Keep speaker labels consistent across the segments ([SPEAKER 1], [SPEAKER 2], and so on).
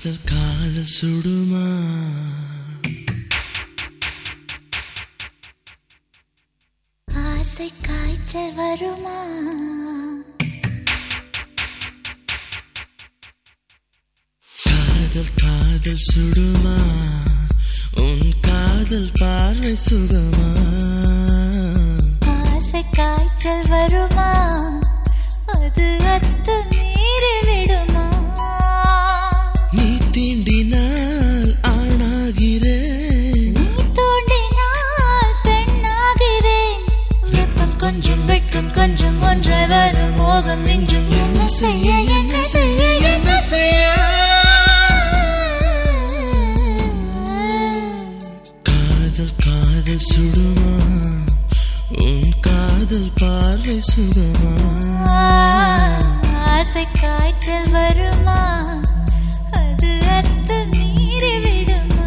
[SPEAKER 1] காதல் காதல் சுடுமா
[SPEAKER 2] ஆசை காய்ச்சல் வருமா
[SPEAKER 1] காதல் காதல் சுடுமா உன் காதல் பார்வை சுகமா
[SPEAKER 2] ஆசை காய்ச்சல் வருமா அது அத்து மீறி விடுமா
[SPEAKER 1] நீ தீண்டினால் ஆணாகிறேன்
[SPEAKER 2] நீ தூண்டினால் பெண்ணாகிறேன் வெப்பம் கொஞ்சம் வெட்கம் கொஞ்சம் ஒன்றை வர மோகம் நெஞ்சும் என்ன செய்ய என்ன செய்ய என்ன செய்ய
[SPEAKER 1] காதல் காதல் சுடுமா உன் காதல் பார்வை சுகமா
[SPEAKER 2] ஆசை காய்ச்சல் வருமா அது அத்து மீறி விடுமா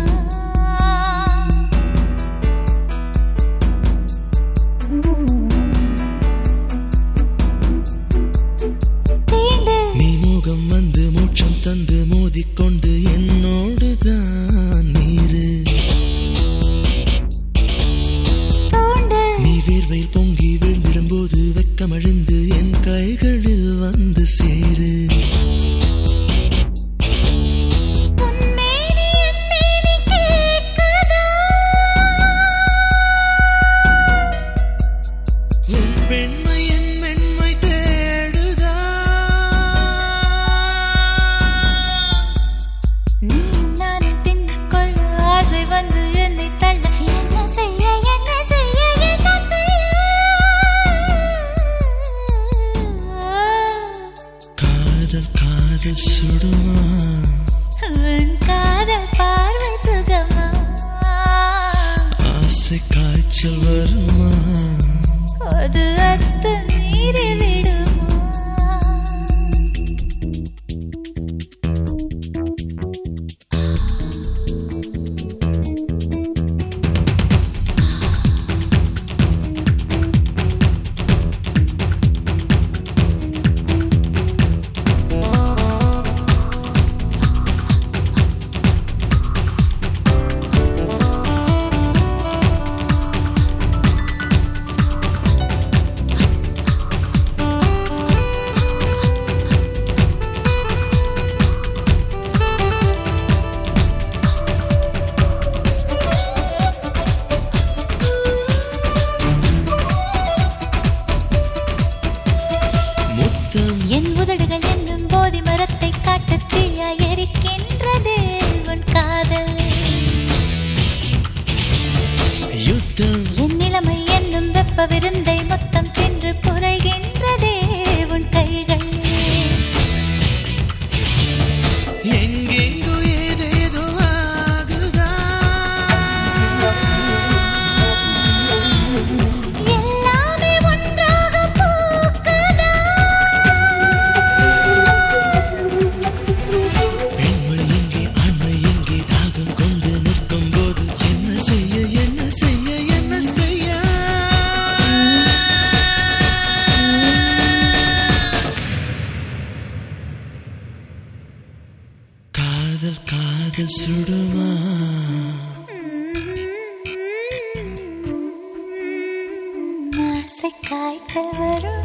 [SPEAKER 2] தீண்டு
[SPEAKER 1] நீ முகம் வந்து மூச்சம் தந்து மோதிக்கொண்டு என்னோடு தான் நீரு
[SPEAKER 2] தூண்டு
[SPEAKER 1] நீ வேர்வையில் பொங்கி விழுந்திடும்போது வெக்கமழிந்து என் கைகளில் வந்து சேரு
[SPEAKER 2] உன்மேனி என் மேனி கேட்குதா
[SPEAKER 1] உன் பெண்மை என் மென்மை தேடுதா
[SPEAKER 2] நீ நான் பின்னுக்குள் ஆசை வந்து என்னை தள்ள என்ன செய்ய என்ன செய்ய என்ன செய்ய
[SPEAKER 1] காதல் காதல் சுடுமா
[SPEAKER 2] உன் காதல் பார்வை சுகமா
[SPEAKER 1] ஆசை காய்ச்சல் வருமா
[SPEAKER 2] அது அத்து மீறி விடுமா
[SPEAKER 1] முத்தம்
[SPEAKER 2] என் உதடுகள் என்னும் போதி மரத்தை காட்டு தீயா எரிக்கின்றதே உன் காதல்
[SPEAKER 1] யுத்தம்
[SPEAKER 2] என் நிலைமை என்னும் வெப்ப விருந்தை மொத்தம் தின்று புரைகின்றதே உன் கைகள்
[SPEAKER 1] எங்கெங்கோ ஏதேதோ ஆகுதா
[SPEAKER 2] எல்லாமே ஒன்றாக பூக்குதா
[SPEAKER 1] பெண்மை எங்கே ஆண்மை எங்கே தாகம் கொண்டு நிற்கும் போது என்ன செய்ய என்ன செய்ய என்ன செய்ய காதல் காதல் சுடுமா
[SPEAKER 2] ஆசை காய்ச்சல் வரும்